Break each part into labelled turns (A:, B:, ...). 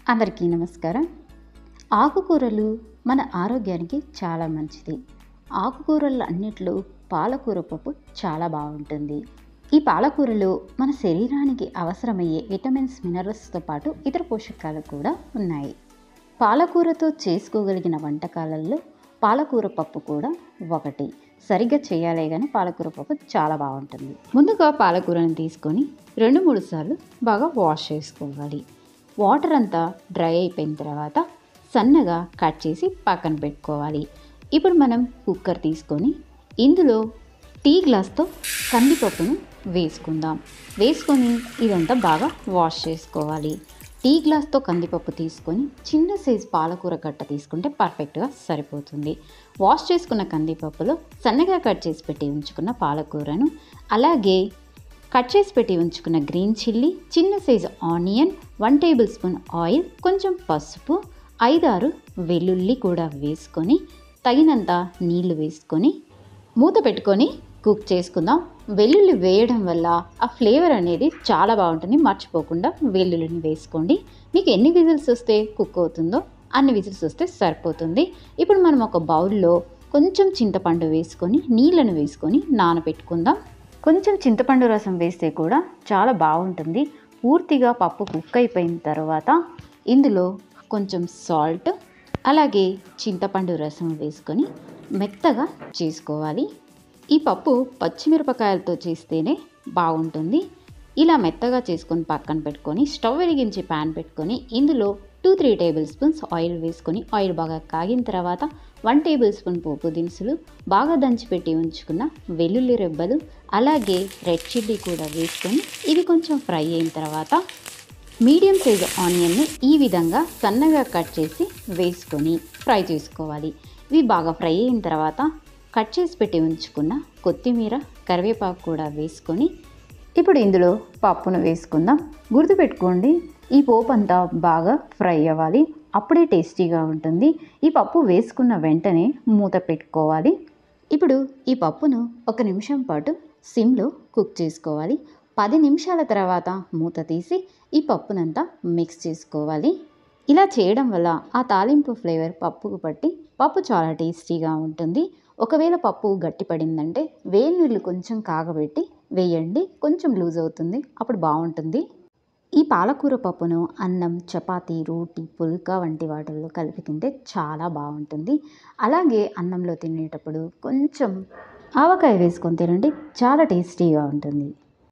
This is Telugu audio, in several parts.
A: అందరికీ నమస్కారం ఆకుకూరలు మన ఆరోగ్యానికి చాలా మంచిది ఆకుకూరలు అన్నిట్లో పాలకూర పప్పు చాలా బాగుంటుంది ఈ పాలకూరలో మన శరీరానికి అవసరమయ్యే విటమిన్స్ మినరల్స్తో పాటు ఇతర పోషకాలు కూడా ఉన్నాయి పాలకూరతో చేసుకోగలిగిన వంటకాలలో పాలకూర పప్పు కూడా ఒకటి సరిగ్గా చేయాలే కానీ పాలకూర పప్పు చాలా బాగుంటుంది ముందుగా పాలకూరని తీసుకొని రెండు మూడు సార్లు బాగా వాష్ చేసుకోవాలి వాటర్ అంతా డ్రై అయిపోయిన తర్వాత సన్నగా కట్ చేసి పక్కన పెట్టుకోవాలి ఇప్పుడు మనం కుక్కర్ తీసుకొని ఇందులో టీ గ్లాస్తో కందిపప్పును వేసుకుందాం వేసుకొని ఇదంతా బాగా వాష్ చేసుకోవాలి టీ గ్లాస్తో కందిపప్పు తీసుకొని చిన్న సైజు పాలకూర కట్ట తీసుకుంటే పర్ఫెక్ట్గా సరిపోతుంది వాష్ చేసుకున్న కందిపప్పులో సన్నగా కట్ చేసి పెట్టి ఉంచుకున్న పాలకూరను అలాగే కట్ చేసి పెట్టి ఉంచుకున్న గ్రీన్ చిల్లీ చిన్న size onion one tablespoon oil కొంచెం పసుపు ఐదారు వెల్లుల్లి కూడా వేసుకొని తగినంత నీళ్లు వేసుకొని మూత పెట్టుకొని కుక్ చేసుకుందాం వెల్లుల్లి వేయడం వల్ల ఆ ఫ్లేవర్ అనేది చాలా బాగుంటుంది మర్చిపోకుండా వెల్లుల్లిని వేసుకోండి మీకు ఎన్ని విజిల్స్ వస్తే కుక్ అవుతుందో అన్ని విజిల్స్ వస్తే సరిపోతుంది ఇప్పుడు మనం ఒక బౌల్లో కొంచెం చింతపండు వేసుకొని నీళ్ళను వేసుకొని నానబెట్టుకుందాం కొంచెం చింతపండు రసం వేస్తే కూడా చాలా బాగుంటుంది పూర్తిగా పప్పు కుక్ అయిపోయిన తర్వాత ఇందులో కొంచెం సాల్ట్ అలాగే చింతపండు రసం వేసుకొని మెత్తగా చేసుకోవాలి ఈ పప్పు పచ్చిమిరపకాయలతో చేస్తేనే బాగుంటుంది ఇలా మెత్తగా చేసుకొని పక్కన పెట్టుకొని స్టవ్ వెలిగించి ప్యాన్ పెట్టుకొని ఇందులో two three tablespoons oil వేసుకొని ఆయిల్ బాగా కాగిన తర్వాత వన్ టేబుల్ స్పూన్ పోపు దినుసులు బాగా దంచిపెట్టి ఉంచుకున్న వెల్లుల్లి రెబ్బలు అలాగే రెడ్ చిల్లీ కూడా వేసుకొని ఇవి కొంచెం ఫ్రై అయిన తర్వాత మీడియం సైజు ఆనియన్ని ఈ విధంగా సన్నగా కట్ చేసి వేసుకొని ఫ్రై చేసుకోవాలి ఇవి బాగా ఫ్రై అయిన తర్వాత కట్ చేసి పెట్టి ఉంచుకున్న కొత్తిమీర కరివేపాకు కూడా వేసుకొని ఇప్పుడు ఇందులో పప్పును వేసుకుందాం గుర్తుపెట్టుకోండి ఈ పోపు అంతా బాగా ఫ్రై అవ్వాలి అప్పుడే టేస్టీగా ఉంటుంది ఈ పప్పు వేసుకున్న వెంటనే మూత పెట్టుకోవాలి ఇప్పుడు ఈ పప్పును ఒక నిమిషం పాటు సిమ్లో కుక్ చేసుకోవాలి పది నిమిషాల తర్వాత మూత తీసి ఈ పప్పునంతా మిక్స్ చేసుకోవాలి ఇలా చేయడం వల్ల ఆ తాలింపు ఫ్లేవర్ పప్పుకు పట్టి పప్పు చాలా టేస్టీగా ఉంటుంది ఒకవేళ పప్పు గట్టిపడిందంటే వేడి నీళ్ళు కొంచెం కాగబెట్టి వేయండి కొంచెం లూజ్ అవుతుంది అప్పుడు బాగుంటుంది ఈ పాలకూర పప్పును అన్నం చపాతీ రోటీ పుల్కా వంటి వాటిల్లో కలిపి తింటే చాలా బాగుంటుంది అలాగే అన్నంలో తినేటప్పుడు కొంచెం ఆవకాయ వేసుకొని తినండి చాలా టేస్టీగా ఉంటుంది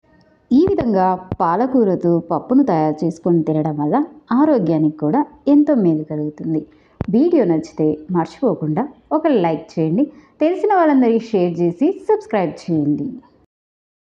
A: ఈ విధంగా పాలకూరతో పప్పును తయారు చేసుకొని తినడం వల్ల ఆరోగ్యానికి కూడా ఎంతో మేలు కలుగుతుంది వీడియో నచ్చితే మర్చిపోకుండా ఒక లైక్ చేయండి తెలిసిన వాళ్ళందరికీ షేర్ చేసి సబ్స్క్రైబ్ చేయండి